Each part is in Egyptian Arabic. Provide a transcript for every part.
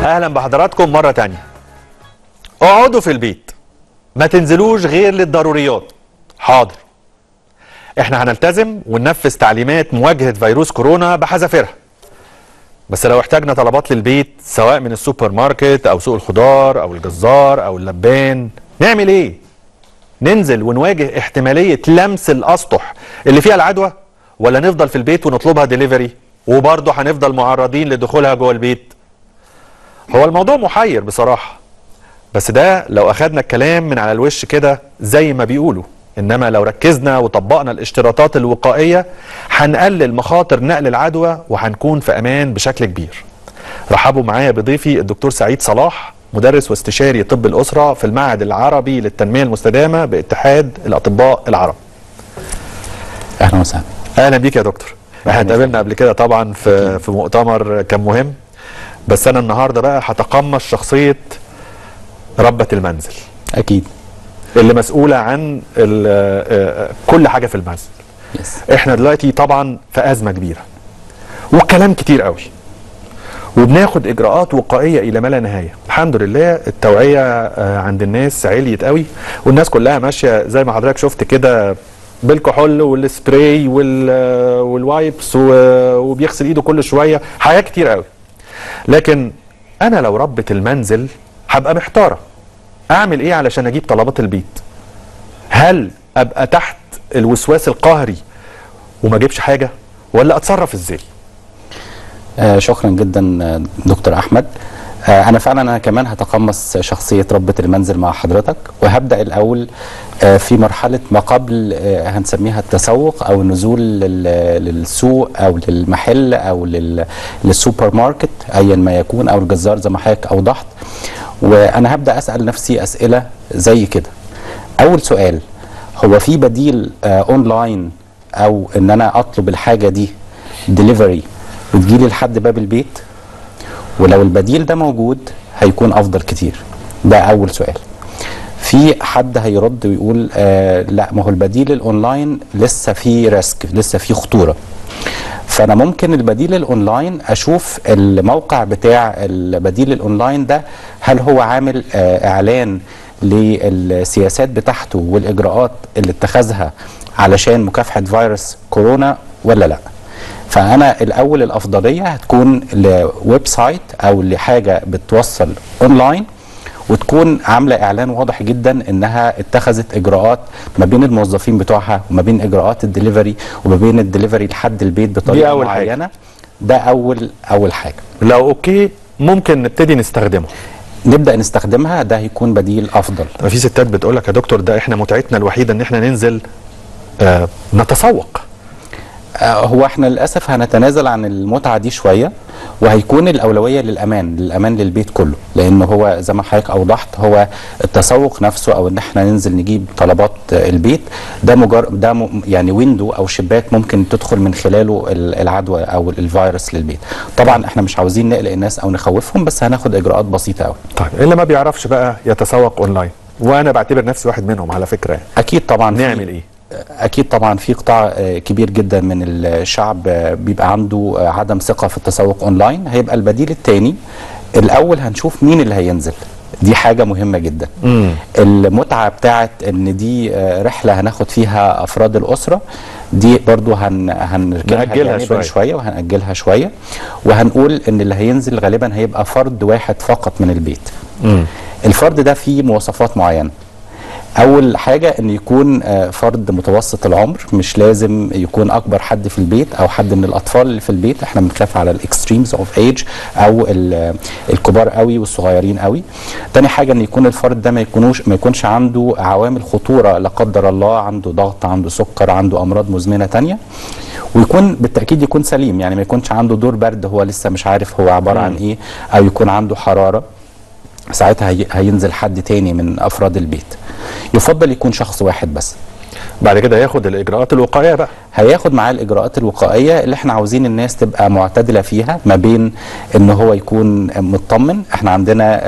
اهلا بحضراتكم مره تانية اقعدوا في البيت ما تنزلوش غير للضروريات حاضر احنا هنلتزم وننفذ تعليمات مواجهه فيروس كورونا بحذافيرها بس لو احتاجنا طلبات للبيت سواء من السوبر ماركت او سوق الخضار او الجزار او اللبان نعمل ايه ننزل ونواجه احتماليه لمس الاسطح اللي فيها العدوى ولا نفضل في البيت ونطلبها ديليفري وبرضه هنفضل معرضين لدخولها جوه البيت هو الموضوع محير بصراحة بس ده لو أخدنا الكلام من على الوش كده زي ما بيقولوا إنما لو ركزنا وطبقنا الاشتراطات الوقائية هنقلل مخاطر نقل العدوى وهنكون في أمان بشكل كبير رحبوا معايا بضيفي الدكتور سعيد صلاح مدرس واستشاري طب الأسرة في المعهد العربي للتنمية المستدامة باتحاد الأطباء العرب اهلا وسهلا اهلا بيك يا دكتور احنا اتقابلنا قبل كده طبعا في في مؤتمر كان مهم بس انا النهارده بقى هتقمص شخصيه ربة المنزل اكيد اللي مسؤوله عن ال- آه، كل حاجه في المنزل يس احنا دلوقتي طبعا في ازمه كبيره والكلام كتير قوي وبناخد اجراءات وقائيه الى ما لا نهايه الحمد لله التوعيه آه، عند الناس عليت قوي والناس كلها ماشيه زي ما حضرتك شفت كده بالكحول والسبراي وال آه، والوايبس و- وبيغسل ايده كل شويه حاجات كتير قوي لكن انا لو ربة المنزل هبقى محتاره اعمل ايه علشان اجيب طلبات البيت هل ابقى تحت الوسواس القهري وما اجيبش حاجه ولا اتصرف ازاي آه شكرا جدا آه، دكتور احمد آه انا فعلا انا كمان هتقمص شخصيه ربة المنزل مع حضرتك وهبدا الاول آه في مرحله ما قبل آه هنسميها التسوق او النزول لل- للسوق او للمحل او لل- للسوبر ماركت ايا ما يكون او الجزار زي ما حضرتك اوضحت وانا هبدا اسال نفسي اسئله زي كده اول سؤال هو في بديل آه اونلاين او ان انا اطلب الحاجه دي ديليفري وتجيلي لحد باب البيت ولو البديل ده موجود هيكون افضل كتير ده اول سؤال في حد هيرد ويقول آه لا ما هو البديل الاونلاين لسه فيه ريسك لسه فيه خطوره فانا ممكن البديل الاونلاين اشوف الموقع بتاع البديل الاونلاين ده هل هو عامل آه اعلان للسياسات بتاعته والاجراءات اللي اتخذها علشان مكافحه فيروس كورونا ولا لا فانا الاول الافضليه هتكون لويب سايت او لحاجه بتوصل اونلاين وتكون عامله اعلان واضح جدا انها اتخذت اجراءات ما بين الموظفين بتوعها وما بين اجراءات الدليفري وما بين الدليفري لحد البيت بطريقه أول حاجة. معينه ده اول اول حاجه لو اوكي ممكن نبتدي نستخدمه نبدا نستخدمها ده هيكون بديل افضل ما في ستات بتقول لك يا دكتور ده احنا متعتنا الوحيده ان احنا ننزل آه نتسوق آه، هو احنا للاسف هنتنازل عن المتعه دي شويه وهيكون الاولويه للامان للامان للبيت كله لان هو زي ما حضرتك اوضحت هو التسوق نفسه او ان احنا ننزل نجيب طلبات آه، البيت ده مجرد ده م- يعني ويندو او شباك ممكن تدخل من خلاله ال- العدوى او الفيروس للبيت طبعا احنا مش عاوزين نقلق الناس او نخوفهم بس هناخد اجراءات بسيطه قوي طيب اللي ما بيعرفش بقى يتسوق اونلاين وانا بعتبر نفسي واحد منهم على فكره يعني. اكيد طبعا في- نعمل ايه اكيد طبعا في قطاع آه، كبير جدا من الشعب آه، بيبقى عنده آه، عدم ثقه في التسوق اونلاين هيبقى البديل الثاني الاول هنشوف مين اللي هينزل دي حاجه مهمه جدا مم. المتعه بتاعت ان دي آه، رحله هناخد فيها افراد الاسره دي برضو هن هنركنها نأجلها جانباً شوية. شويه وهنأجلها شويه وهنقول ان اللي هينزل غالبا هيبقى فرد واحد فقط من البيت مم. الفرد ده فيه مواصفات معينه اول حاجه ان يكون آه، فرد متوسط العمر مش لازم يكون اكبر حد في البيت او حد من الاطفال اللي في البيت احنا بنخاف على الاكستريمز اوف ايج او ال- الكبار قوي والصغيرين قوي تاني حاجه ان يكون الفرد ده ما يكونوش ما يكونش عنده عوامل خطوره لا قدر الله عنده ضغط عنده سكر عنده امراض مزمنه تانية ويكون بالتاكيد يكون سليم يعني ما يكونش عنده دور برد هو لسه مش عارف هو عباره عن ايه او يكون عنده حراره ساعتها هي- هينزل حد تاني من افراد البيت يفضل يكون شخص واحد بس بعد كده ياخد الاجراءات الوقائيه بقى هياخد معاه الاجراءات الوقائيه اللي احنا عاوزين الناس تبقى معتدله فيها ما بين ان هو يكون مطمن احنا عندنا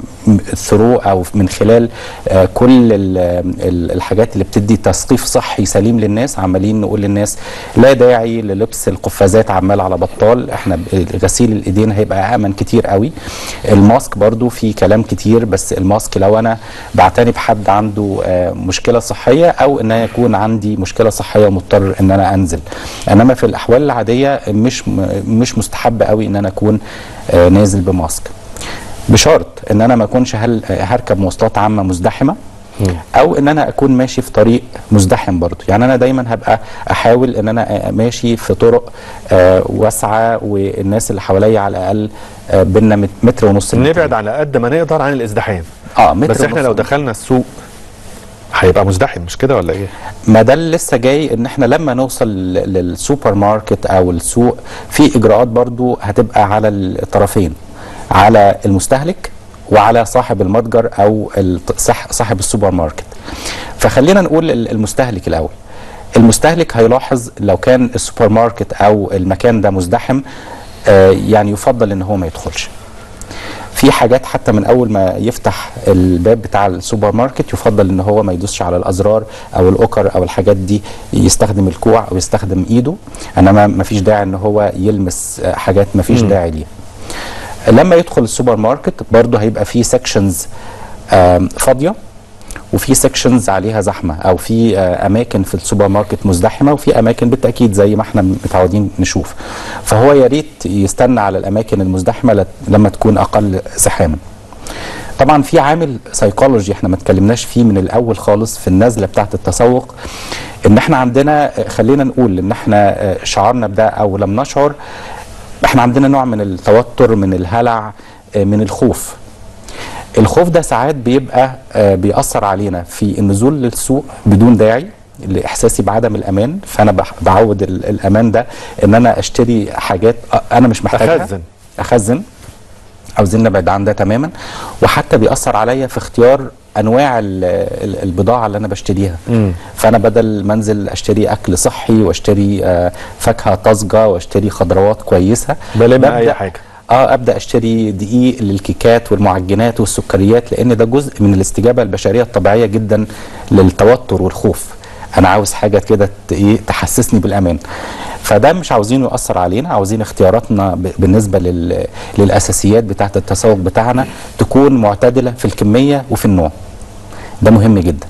ثرو او من خلال آه، كل ال- ال- الحاجات اللي بتدي تثقيف صحي سليم للناس عمالين نقول للناس لا داعي للبس القفازات عمال على بطال احنا ب- غسيل الايدين هيبقى امن كتير قوي الماسك برضو في كلام كتير بس الماسك لو انا بعتني بحد عنده آه، مشكله صحيه او ان أنا يكون عندي مشكله صحيه ومضطر ان انا انزل انما في الاحوال العاديه مش م- مش مستحب قوي ان انا اكون آه، نازل بماسك بشرط ان انا ما اكونش هل هركب مواصلات عامه مزدحمه او ان انا اكون ماشي في طريق مزدحم برضو يعني انا دايما هبقى احاول ان انا ماشي في طرق آه، واسعه والناس اللي حواليا على الاقل آه، بينا مت- متر ونص نبعد على قد ما نقدر عن الازدحام اه متر بس احنا ونص. لو دخلنا السوق هيبقى مزدحم مش كده ولا ايه؟ ما ده اللي لسه جاي ان احنا لما نوصل ل- للسوبر ماركت او السوق في اجراءات برضو هتبقى على الطرفين على المستهلك وعلى صاحب المتجر او الت- صح- صاحب السوبر ماركت فخلينا نقول ال- المستهلك الاول المستهلك هيلاحظ لو كان السوبر ماركت او المكان ده مزدحم آه، يعني يفضل ان هو ما يدخلش في حاجات حتى من اول ما يفتح الباب بتاع السوبر ماركت يفضل ان هو ما يدوسش على الازرار او الاوكر او الحاجات دي يستخدم الكوع او يستخدم ايده انما ما فيش داعي ان هو يلمس آه، حاجات ما فيش داعي ليها لما يدخل السوبر ماركت برضه هيبقى فيه سيكشنز فاضيه وفي سيكشنز عليها زحمه او في آه، اماكن في السوبر ماركت مزدحمه وفي اماكن بالتاكيد زي ما احنا متعودين نشوف فهو يا ريت يستنى على الاماكن المزدحمه لت- لما تكون اقل زحاما طبعا في عامل سيكولوجي احنا ما اتكلمناش فيه من الاول خالص في النزله بتاعه التسوق ان احنا عندنا آه، خلينا نقول ان احنا آه، شعرنا بده او لم نشعر احنا عندنا نوع من التوتر من الهلع آه، من الخوف الخوف ده ساعات بيبقى آه، بيأثر علينا في النزول للسوق بدون داعي لاحساسي بعدم الامان فانا بح- بعود ال- الامان ده ان انا اشتري حاجات آه، انا مش محتاجها أخزن. اخزن عاوزين نبعد عن ده تماما وحتى بيأثر عليا في اختيار انواع ال- ال- البضاعه اللي انا بشتريها مم. فانا بدل ما انزل اشتري اكل صحي واشتري آه، فاكهه طازجه واشتري خضروات كويسه بلم ببدأ- اي حاجه اه ابدا اشتري دقيق للكيكات والمعجنات والسكريات لان ده جزء من الاستجابه البشريه الطبيعيه جدا للتوتر والخوف انا عاوز حاجه كده ت- ايه تحسسني بالامان فده مش عاوزينه ياثر علينا عاوزين اختياراتنا ب- بالنسبه لل... للاساسيات بتاعه التسوق بتاعنا تكون معتدله في الكميه وفي النوع ده مهم جدا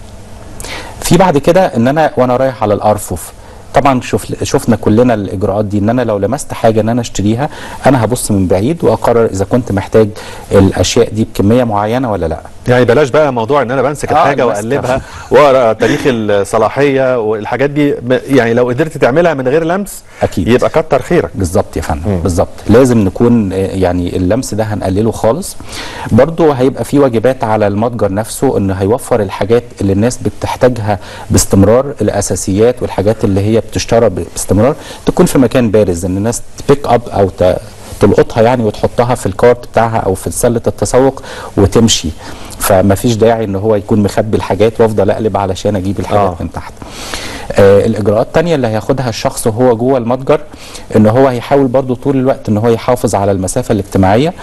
في بعد كده ان انا وانا رايح على الارفف طبعا شوف شفنا كلنا الاجراءات دي ان انا لو لمست حاجه ان انا اشتريها انا هبص من بعيد واقرر اذا كنت محتاج الاشياء دي بكميه معينه ولا لا يعني بلاش بقى موضوع ان انا بمسك آه، الحاجه المسكة. واقلبها واقرا تاريخ الصلاحيه والحاجات دي ب- يعني لو قدرت تعملها من غير لمس اكيد يبقى كتر خيرك بالظبط يا فندم بالظبط لازم نكون آه، يعني اللمس ده هنقلله خالص برضو هيبقى في واجبات على المتجر نفسه انه هيوفر الحاجات اللي الناس بتحتاجها باستمرار الاساسيات والحاجات اللي هي بتشترى ب- باستمرار تكون في مكان بارز ان الناس تبيك اب او ت- تلقطها يعني وتحطها في الكارت بتاعها او في سله التسوق وتمشي فما فيش داعي ان هو يكون مخبي الحاجات وافضل اقلب علشان اجيب الحاجات آه. من تحت آه الاجراءات التانية اللي هياخدها الشخص وهو جوه المتجر ان هو هيحاول برضو طول الوقت ان هو يحافظ على المسافة الاجتماعية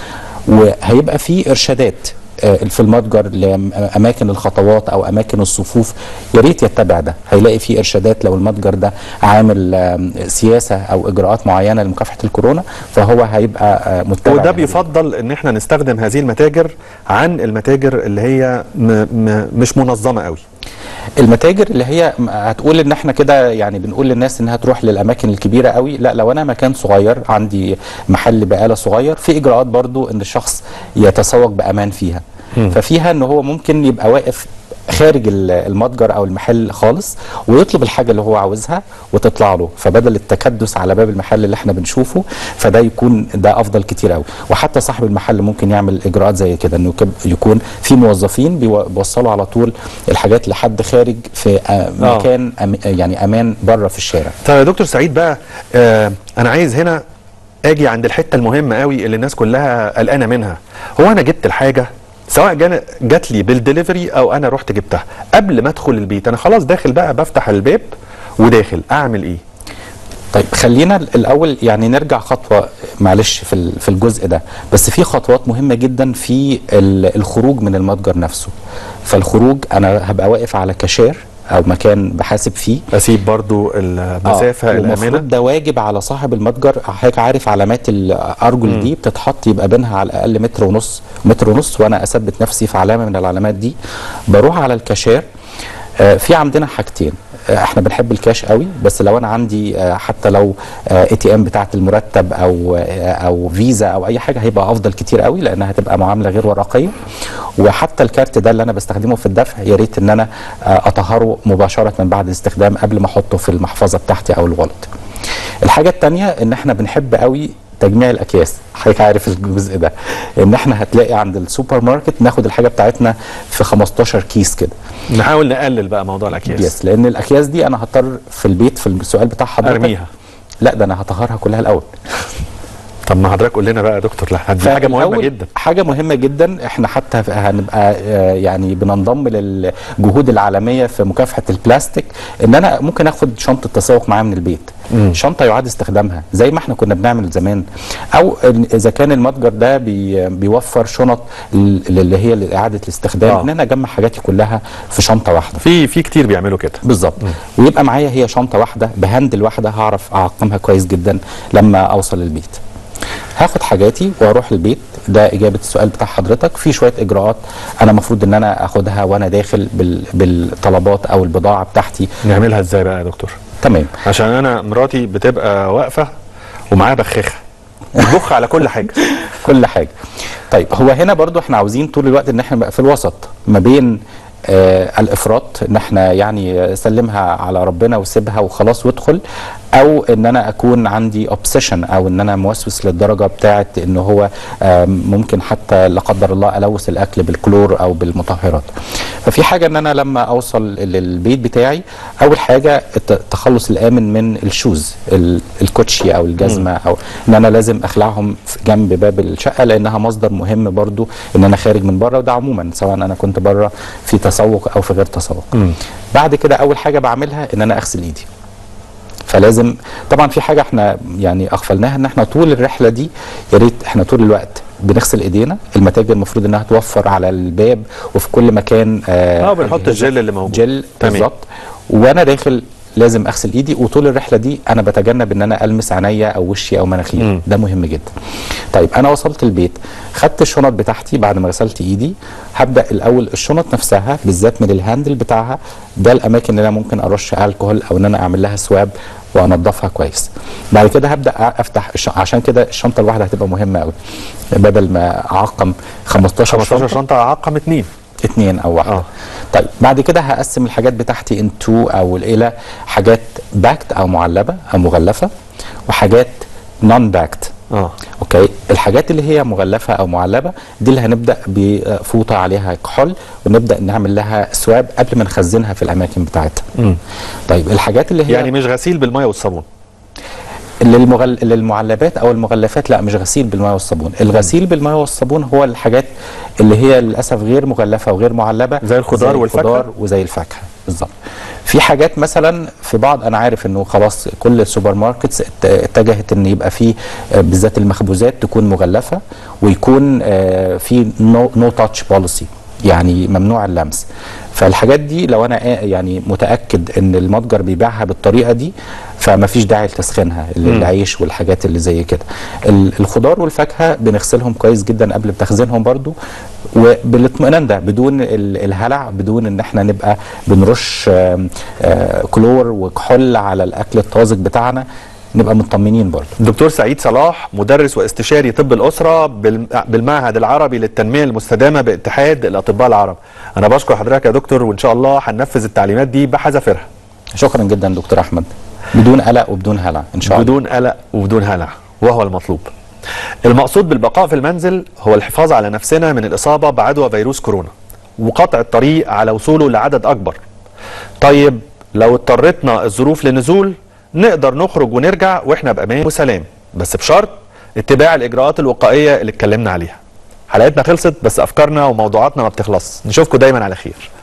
وهيبقى في ارشادات آه، في المتجر لاماكن الخطوات او اماكن الصفوف يا ريت يتبع ده هيلاقي في ارشادات لو المتجر ده عامل آم، سياسه او اجراءات معينه لمكافحه الكورونا فهو هيبقى آه، متبع وده لهذه بيفضل ان احنا نستخدم هذه المتاجر عن المتاجر اللي هي م م مش منظمه قوي المتاجر اللي هي م- هتقول ان احنا كده يعني بنقول للناس انها تروح للاماكن الكبيره قوي لا لو انا مكان صغير عندي محل بقاله صغير في اجراءات برضو ان الشخص يتسوق بامان فيها ففيها ان هو ممكن يبقى واقف خارج ال- المتجر او المحل خالص ويطلب الحاجه اللي هو عاوزها وتطلع له فبدل التكدس على باب المحل اللي احنا بنشوفه فده يكون ده افضل كتير قوي وحتى صاحب المحل ممكن يعمل اجراءات زي كده انه يكب- يكون في موظفين بيو- بيوصلوا على طول الحاجات لحد خارج في آه، آه. مكان أم- يعني امان بره في الشارع طيب يا دكتور سعيد بقى آه انا عايز هنا اجي عند الحته المهمه قوي اللي الناس كلها قلقانه منها هو انا جبت الحاجه سواء جان- جات لي بالدليفري او انا رحت جبتها قبل ما ادخل البيت انا خلاص داخل بقى بفتح الباب وداخل اعمل ايه طيب خلينا الاول يعني نرجع خطوه معلش في ال- في الجزء ده بس في خطوات مهمه جدا في ال- الخروج من المتجر نفسه فالخروج انا هبقى واقف على كاشير او مكان بحاسب فيه اسيب برضو المسافه آه، الامنه والمفروض ده واجب على صاحب المتجر حضرتك عارف علامات الارجل دي بتتحط يبقى بينها على الاقل متر ونص متر ونص وانا اثبت نفسي في علامه من العلامات دي بروح على الكاشير آه، في عندنا حاجتين آه، احنا بنحب الكاش قوي بس لو انا عندي آه، حتى لو اي تي ام بتاعه المرتب او آه، او فيزا او اي حاجه هيبقى افضل كتير قوي لانها هتبقى معامله غير ورقيه وحتى الكارت ده اللي انا بستخدمه في الدفع يا ريت ان انا آه، اطهره مباشره من بعد الاستخدام قبل ما احطه في المحفظه بتاعتي او الوالت الحاجه الثانيه ان احنا بنحب قوي تجميع الاكياس حضرتك عارف الجزء ده ان احنا هتلاقي عند السوبر ماركت ناخد الحاجه بتاعتنا في 15 كيس كده نحاول نقلل بقى موضوع الاكياس يس لان الاكياس دي انا هضطر في البيت في السؤال بتاع حضرتك ارميها لا ده انا هطهرها كلها الاول طب ما حضرتك قول لنا بقى يا دكتور لا دي حاجه مهمه فالأول جدا حاجه مهمه جدا احنا حتى هنبقى آه، يعني بننضم للجهود العالميه في مكافحه البلاستيك ان انا ممكن اخد شنطه تسوق معايا من البيت مم. شنطه يعاد استخدامها زي ما احنا كنا بنعمل زمان او إن اذا كان المتجر ده بي بيوفر شنط ل- اللي هي لاعاده الاستخدام آه. ان انا اجمع حاجاتي كلها في شنطه واحده في في كتير بيعملوا كده بالظبط ويبقى معايا هي شنطه واحده بهندل واحده هعرف اعقمها كويس جدا لما اوصل البيت هاخد حاجاتي واروح البيت ده اجابه السؤال بتاع حضرتك في شويه اجراءات انا المفروض ان انا اخدها وانا داخل بال... بالطلبات او البضاعه بتاعتي نعملها ازاي بقى يا دكتور تمام عشان انا مراتي بتبقى واقفه ومعاها بخاخه بتبخ على كل حاجه كل حاجه طيب هو هنا برضو احنا عاوزين طول الوقت ان احنا نبقى في الوسط ما بين آه الافراط ان احنا يعني سلمها على ربنا وسيبها وخلاص وادخل او ان انا اكون عندي اوبسيشن او ان انا موسوس للدرجه بتاعه ان هو آه ممكن حتى لا قدر الله الوث الاكل بالكلور او بالمطهرات ففي حاجه ان انا لما اوصل للبيت بتاعي اول حاجه الت- التخلص الامن من الشوز ال- الكوتشي او الجزمه او ان انا لازم اخلعهم في جنب باب الشقه لانها مصدر مهم برضو ان انا خارج من بره وده عموما سواء انا كنت بره في تسوق او في غير تسوق مم. بعد كده اول حاجه بعملها ان انا اغسل ايدي فلازم طبعا في حاجه احنا يعني اغفلناها ان احنا طول الرحله دي يا ريت احنا طول الوقت بنغسل ايدينا المتاجر المفروض انها توفر على الباب وفي كل مكان اه بنحط أجهزة الجل اللي موجود جل تمام. بالظبط وانا داخل لازم اغسل ايدي وطول الرحله دي انا بتجنب ان انا المس عينيا او وشي او مناخيري مم. ده مهم جدا طيب انا وصلت البيت خدت الشنط بتاعتي بعد ما غسلت ايدي هبدا الاول الشنط نفسها بالذات من الهاندل بتاعها ده الاماكن اللي انا ممكن ارش الكحول او ان انا اعمل لها سواب وانضفها كويس بعد كده هبدا افتح الش... عشان كده الشنطه الواحده هتبقى مهمه قوي بدل ما اعقم 15 15 شنطه شنطه عقم اتنين اتنين او واحده آه. آه. طيب بعد كده هقسم الحاجات بتاعتي انتو او الى حاجات باكت او معلبه او مغلفه وحاجات نون باكت اه اوكي الحاجات اللي هي مغلفه او معلبه دي اللي هنبدا بفوطه عليها كحول ونبدا نعمل لها سواب قبل ما نخزنها في الاماكن بتاعتها مم. طيب الحاجات اللي هي يعني مش غسيل بالميه والصابون للمغل... للمعلبات او المغلفات لا مش غسيل بالماء والصابون الغسيل بالماء والصابون هو الحاجات اللي هي للاسف غير مغلفه وغير معلبه زي الخضار والفاكهة؟ الخضار وزي الفاكهه بالظبط في حاجات مثلا في بعض انا عارف انه خلاص كل السوبر ماركتس ات- اتجهت ان يبقى في آه، بالذات المخبوزات تكون مغلفه ويكون آه، في نو نو تاتش بوليسي يعني ممنوع اللمس فالحاجات دي لو انا آه، يعني متاكد ان المتجر بيبيعها بالطريقه دي فما فيش داعي لتسخينها ال- العيش والحاجات اللي زي كده ال- الخضار والفاكهه بنغسلهم كويس جدا قبل تخزينهم برضو وبالاطمئنان ده بدون ال- الهلع بدون ان احنا نبقى بنرش آم، آه، كلور وكحول على الاكل الطازج بتاعنا نبقى مطمنين برضو الدكتور سعيد صلاح مدرس واستشاري طب الاسره بالم- بالمعهد العربي للتنميه المستدامه باتحاد الاطباء العرب انا بشكر حضرتك يا دكتور وان شاء الله هننفذ التعليمات دي بحذافيرها شكرا جدا دكتور احمد بدون قلق وبدون هلع ان شاء الله بدون قلق وبدون هلع وهو المطلوب المقصود بالبقاء في المنزل هو الحفاظ على نفسنا من الإصابة بعدوى فيروس كورونا وقطع الطريق على وصوله لعدد أكبر طيب لو اضطرتنا الظروف للنزول نقدر نخرج ونرجع واحنا بأمان وسلام بس بشرط اتباع الإجراءات الوقائية اللي اتكلمنا عليها حلقتنا خلصت بس أفكارنا وموضوعاتنا ما بتخلص نشوفكم دايما على خير